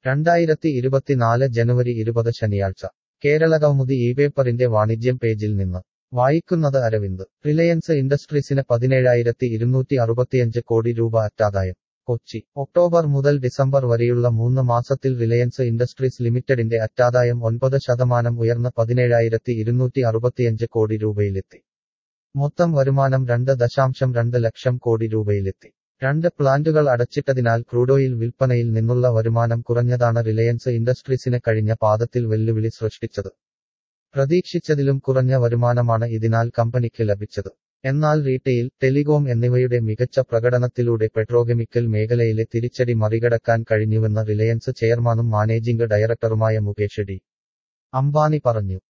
രണ്ടായിരത്തി ഇരുപത്തിനാല് ജനുവരി ഇരുപത് ശനിയാഴ്ച കേരളകൗമുദി ഈ പേപ്പറിന്റെ വാണിജ്യം പേജിൽ നിന്ന് വായിക്കുന്നത് അരവിന്ദ് റിലയൻസ് ഇൻഡസ്ട്രീസിന് പതിനേഴായിരത്തി ഇരുന്നൂറ്റി അറുപത്തിയഞ്ച് കോടി രൂപ അറ്റാദായം കൊച്ചി ഒക്ടോബർ മുതൽ ഡിസംബർ വരെയുള്ള മൂന്ന് മാസത്തിൽ റിലയൻസ് ഇൻഡസ്ട്രീസ് ലിമിറ്റഡിന്റെ അറ്റാദായം ഒൻപത് ശതമാനം ഉയർന്ന് പതിനേഴായിരത്തി ഇരുന്നൂറ്റി അറുപത്തിയഞ്ച് കോടി രൂപയിലെത്തി മൊത്തം വരുമാനം രണ്ട് ദശാംശം രണ്ട് ലക്ഷം കോടി രൂപയിലെത്തി രണ്ട് പ്ലാന്റുകൾ അടച്ചിട്ടതിനാൽ ക്രൂഡോയിൽ വിൽപ്പനയിൽ നിന്നുള്ള വരുമാനം കുറഞ്ഞതാണ് റിലയൻസ് ഇൻഡസ്ട്രീസിന് കഴിഞ്ഞ പാദത്തിൽ വെല്ലുവിളി സൃഷ്ടിച്ചത് പ്രതീക്ഷിച്ചതിലും കുറഞ്ഞ വരുമാനമാണ് ഇതിനാൽ കമ്പനിക്ക് ലഭിച്ചത് എന്നാൽ റീറ്റെയിൽ ടെലികോം എന്നിവയുടെ മികച്ച പ്രകടനത്തിലൂടെ പെട്രോകെമിക്കൽ മേഖലയിലെ തിരിച്ചടി മറികടക്കാൻ കഴിഞ്ഞുവെന്ന് റിലയൻസ് ചെയർമാനും മാനേജിംഗ് ഡയറക്ടറുമായ മുകേഷ് ഡി അംബാനി പറഞ്ഞു